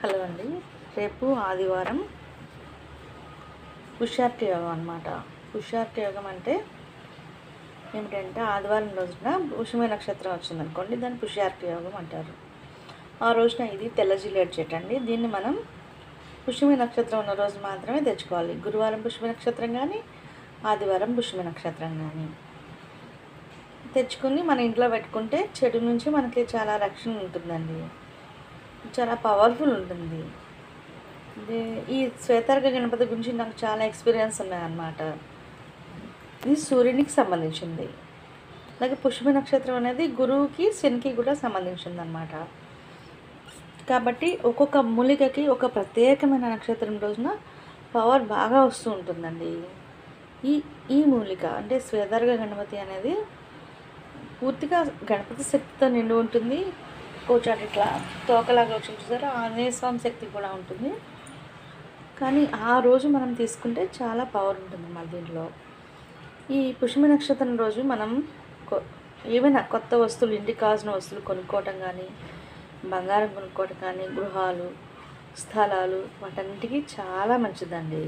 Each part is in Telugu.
హలో అండి రేపు ఆదివారం పుష్యార్తి యోగం అనమాట పుష్యార్తి యోగం అంటే ఏమిటంటే ఆదివారం రోజున పుష్యమే నక్షత్రం వచ్చిందనుకోండి దాన్ని పుష్యార్తి యోగం అంటారు ఆ రోజున ఇది తెల్ల జిల్లేడు చెట్టు అండి దీన్ని మనం పుష్యమి నక్షత్రం ఉన్న రోజు మాత్రమే తెచ్చుకోవాలి గురువారం పుష్యమి నక్షత్రం కానీ ఆదివారం పుష్యమి నక్షత్రం కానీ తెచ్చుకుని మన ఇంట్లో పెట్టుకుంటే చెడు నుంచి మనకి చాలా రక్షణ ఉంటుందండి చాలా పవర్ఫుల్ ఉంటుంది ఇది ఈ శ్వేతార్ఘ గణపతి గురించి నాకు చాలా ఎక్స్పీరియన్స్ ఉన్నాయన్నమాట ఇది సూర్యునికి సంబంధించింది అలాగే పుష్ప నక్షత్రం అనేది గురువుకి శనికి కూడా సంబంధించింది అనమాట కాబట్టి ఒక్కొక్క మూలికకి ఒక ప్రత్యేకమైన నక్షత్రం రోజున పవర్ బాగా వస్తూ ఉంటుందండి ఈ ఈ మూలిక అంటే శ్వేతార్ఘ గణపతి అనేది పూర్తిగా గణపతి శక్తితో నిండి ఉంటుంది కూర్చోటి ఇట్లా తోకలాగా వచ్చి చూసారా ఆంజనేయ స్వామి శక్తి కూడా ఉంటుంది కానీ ఆ రోజు మనం తీసుకుంటే చాలా పవర్ ఉంటుంది మన దీంట్లో ఈ పుష్మి నక్షత్రం రోజు మనం కొ- ఏవైనా కొత్త వస్తువులు ఇంటికి కావాల్సిన వస్తువులు కొనుక్కోవటం కానీ బంగారం కొనుక్కోవటం కానీ గృహాలు స్థలాలు వాటన్నిటికీ చాలా మంచిదండి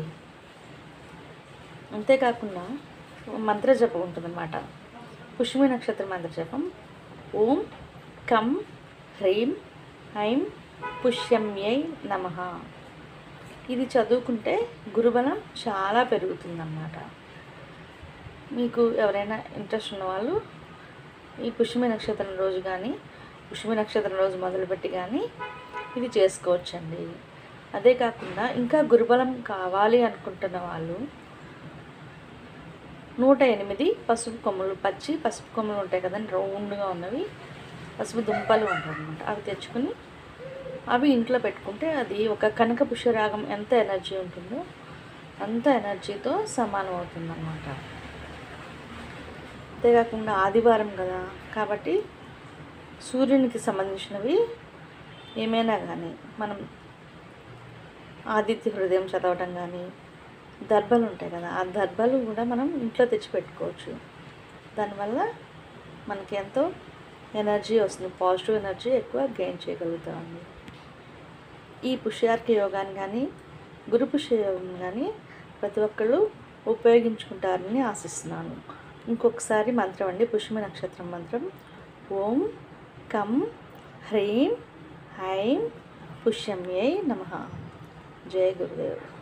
అంతేకాకుండా మంత్ర జపం ఉంటుందన్నమాట పుష్మి నక్షత్ర మంత్ర జపం ఓం కం హ్రీం ఐం పుష్యమ్యై నమ ఇది చదువుకుంటే గురుబలం చాలా పెరుగుతుందన్నమాట మీకు ఎవరైనా ఇంట్రెస్ట్ ఉన్నవాళ్ళు ఈ పుష్మి నక్షత్రం రోజు కానీ పుష్మి నక్షత్రం రోజు మొదలుపెట్టి కానీ ఇది చేసుకోవచ్చండి అదే కాకుండా ఇంకా గురుబలం కావాలి అనుకుంటున్న వాళ్ళు నూట ఎనిమిది పసుపు కొమ్మలు పచ్చి పసుపు కొమ్మలు ఉంటాయి కదండి రౌండ్గా ఉన్నవి పసుపు దుంపలు అంటారు అనమాట అవి తెచ్చుకుని అవి ఇంట్లో పెట్టుకుంటే అది ఒక కనక పుష్యరాగం ఎంత ఎనర్జీ ఉంటుందో అంత ఎనర్జీతో సమానం అవుతుందన్నమాట అంతేకాకుండా ఆదివారం కదా కాబట్టి సూర్యునికి సంబంధించినవి ఏమైనా కానీ మనం ఆదిత్య హృదయం చదవటం కానీ దర్భలు ఉంటాయి కదా ఆ దర్భలు కూడా మనం ఇంట్లో తెచ్చి పెట్టుకోవచ్చు దానివల్ల మనకి ఎంతో ఎనర్జీ వస్తుంది పాజిటివ్ ఎనర్జీ ఎక్కువ గెయిన్ చేయగలుగుతామండి ఈ పుష్యార్క యోగాన్ని కానీ గురు పుష్య యోగం కానీ ప్రతి ఒక్కళ్ళు ఉపయోగించుకుంటారని ఆశిస్తున్నాను ఇంకొకసారి మంత్రం అండి పుష్మి నక్షత్రం మంత్రం ఓం కం హ్రీం ఐం పుష్యమ్యై నమ జయ గురుదేవ్